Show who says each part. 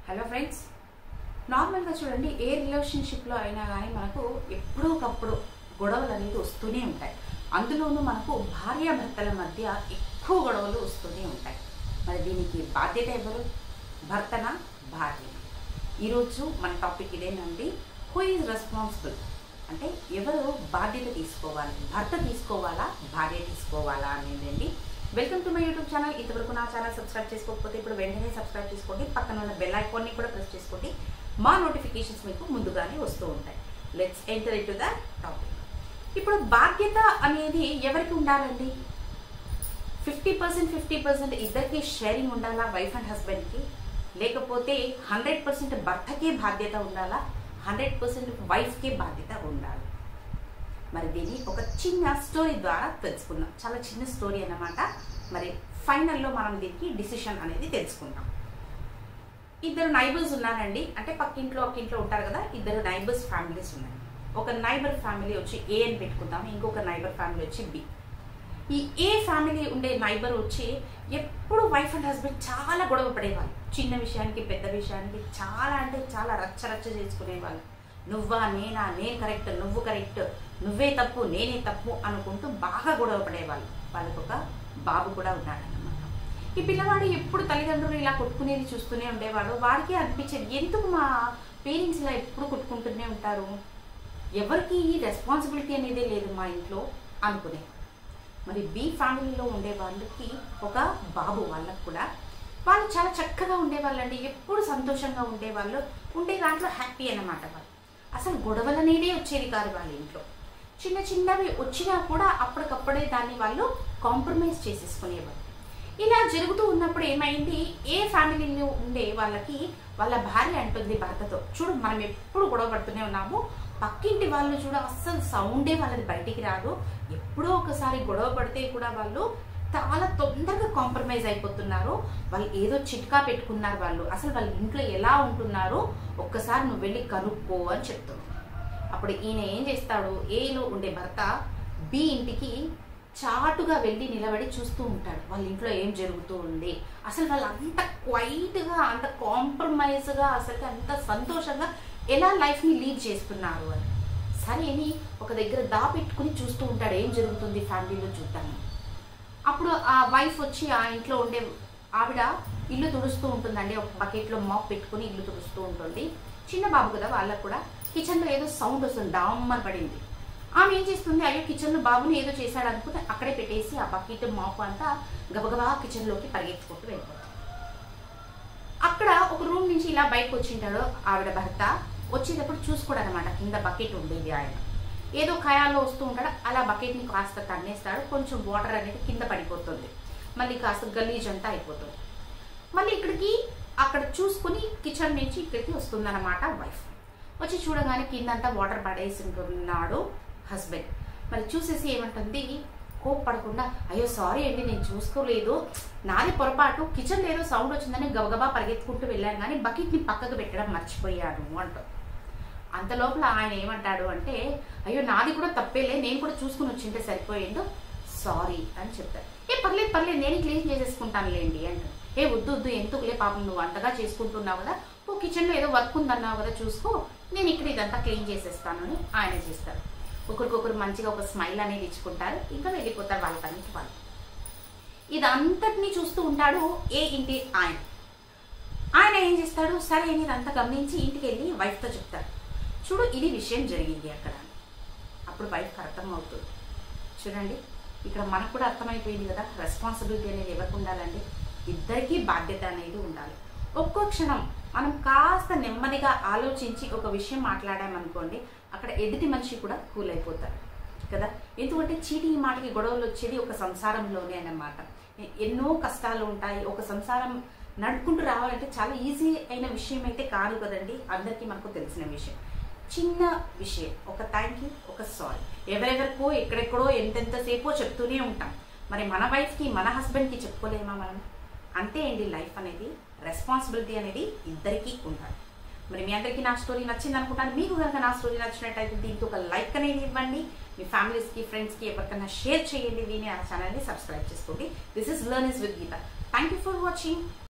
Speaker 1: hello friends నార్మల్గా చూడండి ఏ రిలేషన్షిప్లో అయినా కానీ మనకు ఎప్పుడో ఒకప్పుడు గొడవలు అనేది వస్తూనే ఉంటాయి అందులోనూ మనకు భార్యాభర్తల మధ్య ఎక్కువ గొడవలు వస్తూనే ఉంటాయి మరి దీనికి బాధ్యత ఎవరు భర్తనా భార్య ఈరోజు మన టాపిక్ ఇదేనండి హూ ఈజ్ రెస్పాన్సిబుల్ అంటే ఎవరు బాధ్యత తీసుకోవాలి భర్త తీసుకోవాలా భార్య తీసుకోవాలా అనేదండి welcome to my YouTube channel ఇంతవరకు నా ఛానల్ సబ్స్క్రైబ్ చేసుకోకపోతే ఇప్పుడు వెంటనే సబ్స్క్రైబ్ చేసుకోండి పక్కన ఉన్న బెల్ ఐకాన్ని కూడా ప్రెస్ చేసుకోండి మా నోటిఫికేషన్స్ మీకు ముందుగానే వస్తూ ఉంటాయి let's enter into the topic ఇప్పుడు బాధ్యత అనేది ఎవరికి ఉండాలండి ఫిఫ్టీ పర్సెంట్ ఫిఫ్టీ పర్సెంట్ ఇద్దరికి షేరింగ్ ఉండాలా వైఫ్ అండ్ హస్బెండ్కి లేకపోతే హండ్రెడ్ పర్సెంట్ భర్తకే బాధ్యత ఉండాలా హండ్రెడ్ పర్సెంట్ వైఫ్కే బాధ్యత ఉండాలి మరి దీన్ని ఒక చిన్న స్టోరీ ద్వారా తెలుసుకుందాం చాలా చిన్న స్టోరీ అన్నమాట మరి ఫైనల్లో మనం దీనికి డిసిషన్ అనేది తెలుసుకుందాం ఇద్దరు నైబర్స్ ఉన్నారండి అంటే పక్కింట్లో ఒక్కింట్లో ఉంటారు కదా ఇద్దరు నైబర్స్ ఫ్యామిలీస్ ఉన్నాయి ఒక నైబర్ ఫ్యామిలీ వచ్చి ఏ అని పెట్టుకుందాం ఇంకొక నైబర్ ఫ్యామిలీ వచ్చి బి ఈ ఏ ఫ్యామిలీ ఉండే నైబర్ వచ్చి ఎప్పుడు వైఫ్ అండ్ హస్బెండ్ చాలా గొడవ పడేవాళ్ళు చిన్న విషయానికి పెద్ద విషయానికి చాలా అంటే చాలా రచ్చ రచ్చ చేసుకునేవాళ్ళు నువ్వా నేనా నేను కరెక్ట్ నువ్వు కరెక్ట్ నువ్వే తప్పు నేనే తప్పు అనుకుంటూ బాగా గొడవ పడేవాళ్ళు వాళ్ళకు ఒక బాబు కూడా ఉన్నాడన్నమాట ఈ పిల్లవాడు ఎప్పుడు తల్లిదండ్రులు ఇలా కొట్టుకునేది చూస్తూనే ఉండేవాడు వాడికి అనిపించేది ఎందుకు మా పేరెంట్స్ ఇలా ఎప్పుడు కొట్టుకుంటూనే ఉంటారు ఎవరికి ఈ రెస్పాన్సిబిలిటీ అనేది లేదు మా ఇంట్లో అనుకునే మరి బి ఫ్యామిలీలో ఉండే వాళ్ళకి ఒక బాబు వాళ్ళకు కూడా వాళ్ళు చాలా చక్కగా ఉండేవాళ్ళండి ఎప్పుడు సంతోషంగా ఉండేవాళ్ళు ఉండే దాంట్లో హ్యాపీ అన్నమాట వాళ్ళు అసలు గొడవలు అనేదే వచ్చేది కాదు వాళ్ళ ఇంట్లో చిన్న చిన్నవి వచ్చినా కూడా అప్పటికప్పుడే దాన్ని వాళ్ళు కాంప్రమైజ్ చేసేసుకునేవాళ్ళు ఇలా జరుగుతూ ఉన్నప్పుడు ఏమైంది ఏ ఫ్యామిలీలో ఉండే వాళ్ళకి వాళ్ళ భార్య అంటుంది భర్తతో చూడు మనం ఎప్పుడు గొడవ పడుతూనే ఉన్నాము పక్కింటి వాళ్ళు చూడ అస్సలు సౌండే వాళ్ళది బయటికి రాదు ఎప్పుడో ఒకసారి గొడవ పడితే కూడా వాళ్ళు చాలా తొందరగా కాంప్రమైజ్ అయిపోతున్నారు వాళ్ళు ఏదో చిట్కా పెట్టుకున్నారు వాళ్ళు అసలు వాళ్ళ ఇంట్లో ఎలా ఉంటున్నారో ఒక్కసారి నువ్వు వెళ్ళి కనుక్కో అని చెప్తుంది అప్పుడు ఈయన ఏం చేస్తాడు ఏలో ఉండే భర్త బి ఇంటికి చాటుగా వెళ్ళి నిలబడి చూస్తూ ఉంటాడు వాళ్ళ ఇంట్లో ఏం జరుగుతూ ఉంది అసలు వాళ్ళు అంత క్వైట్గా అంత కాంప్రమైజ్గా అసలు అంత సంతోషంగా ఎలా లైఫ్ని లీడ్ చేస్తున్నారు అని సరే అని ఒక దగ్గర దాపెట్టుకుని చూస్తూ ఉంటాడు ఏం జరుగుతుంది ఫ్యామిలీలో చూద్దాము అప్పుడు ఆ వైఫ్ వచ్చి ఆ ఇంట్లో ఉండే ఆవిడ ఇల్లు తుడుస్తూ ఉంటుందండి ఒక బకెట్లో మాప్ పెట్టుకుని ఇల్లు తుడుస్తూ ఉంటుంది చిన్న బాబు కదా వాళ్ళకు కూడా కిచెన్లో ఏదో సౌండ్ వస్తుంది డామ్మని పడింది ఆమె ఏం చేస్తుంది అయ్యో కిచెన్లో బాబుని ఏదో చేశాడు అనుకుని అక్కడే పెట్టేసి ఆ బకెట్ మాపు అంతా గబగబా కిచెన్లోకి పరిగెత్తుకుంటూ వెళ్ళిపోతుంది అక్కడ ఒక రూమ్ నుంచి ఇలా బయటకు వచ్చింటాడు ఆవిడ భర్త వచ్చేటప్పుడు చూసుకోడు అనమాట కింద బకెట్ ఉండేది ఆయన ఏదో ఖయాల్లో వస్తూ ఉంటాడు అలా బకెట్ని కాస్త తన్నేస్తాడు కొంచెం వాటర్ అనేది కింద పడిపోతుంది మళ్ళీ కాస్త గలీజ్ అంతా అయిపోతుంది మళ్ళీ ఇక్కడికి అక్కడ చూసుకుని కిచెన్ నుంచి ఇక్కడికి వస్తుందన్నమాట వైఫ్ వచ్చి చూడగానే కిందంతా వాటర్ పడేసి ఉన్నాడు హస్బెండ్ మరి చూసేసి ఏమంటుంది కోప్పడకుండా అయ్యో సారీ అండి నేను చూసుకోలేదు నాది పొరపాటు కిచెన్ ఏదో సౌండ్ వచ్చిందని గబగబా పరిగెత్తుకుంటూ వెళ్ళాను కానీ బకెట్ని పక్కకు పెట్టడం మర్చిపోయాను అంటాం అంత లోపల ఆయన ఏమంటాడు అంటే అయ్యో నాది కూడా తప్పేలే నేను కూడా చూసుకుని వచ్చింటే సరిపోయిందో సారీ అని చెప్తాడు ఏ పర్లేదు పర్లేదు నేను క్లీన్ చేసేసుకుంటానులేండి అంటాడు ఏ వద్దు వద్దు ఎందుకులే పాపం నువ్వు అంతగా చేసుకుంటున్నావు కదా ఓ కిచెన్లో ఏదో వర్క్ ఉందన్నావు కదా చూసుకో నేను ఇక్కడ ఇదంతా క్లీన్ చేసేస్తాను అని ఆయన చేస్తారు ఒకరికొకరు మంచిగా ఒక స్మైల్ అనేది ఇచ్చుకుంటారు ఇంకా వెళ్ళిపోతారు వాళ్ళ పనికి వాళ్ళు ఇదంతటినీ చూస్తూ ఉంటాడు ఏ ఇంటి ఆయన ఆయన ఏం చేస్తాడు సరే అని ఇదంతా గమనించి ఇంటికి వెళ్ళి వైఫ్తో చెప్తాడు చూడు ఇది విషయం జరిగింది అక్కడ అప్పుడు వైఫ్కి అర్థం అవుతుంది చూడండి ఇక్కడ మనకు కూడా అర్థమైపోయింది కదా రెస్పాన్సిబిలిటీ అనేది ఎవరికి ఉండాలండి ఇద్దరికీ బాధ్యత అనేది ఉండాలి ఒక్కో క్షణం మనం కాస్త నెమ్మదిగా ఆలోచించి ఒక విషయం మాట్లాడామనుకోండి అక్కడ ఎదుటి మనిషి కూడా కూల్ అయిపోతారు కదా ఎందుకంటే చీటి మాటకి గొడవలు వచ్చేది ఒక సంసారంలోనే అన్నమాట ఎన్నో కష్టాలు ఉంటాయి ఒక సంసారం నడుపుకుంటూ రావాలంటే చాలా ఈజీ అయిన విషయం అయితే కాదు కదండి అందరికీ మనకు తెలిసిన విషయం చిన్న విషయం ఒక థ్యాంక్ యూ ఒక సారీ ఎవరెవరికో ఎక్కడెక్కడో ఎంతెంతసేపో చెప్తూనే ఉంటాం మరి మన వైఫ్కి మన హస్బెండ్కి చెప్పుకోలేమా మనం అంతే అండి లైఫ్ అనేది రెస్పాన్సిబిలిటీ అనేది ఇద్దరికీ ఉండాలి మరి మీ అందరికీ నా స్టోరీ నచ్చింది అనుకుంటాను మీకు కనుక నా స్టోరీ నచ్చినట్టయితే దీంతో ఒక లైక్ అనేది ఇవ్వండి మీ ఫ్యామిలీస్కి ఫ్రెండ్స్కి ఎవరికైనా షేర్ చేయండి దీన్ని ఆ ఛానల్ని సబ్స్క్రైబ్ చేసుకోండి this is learn is with Geetha thank you for watching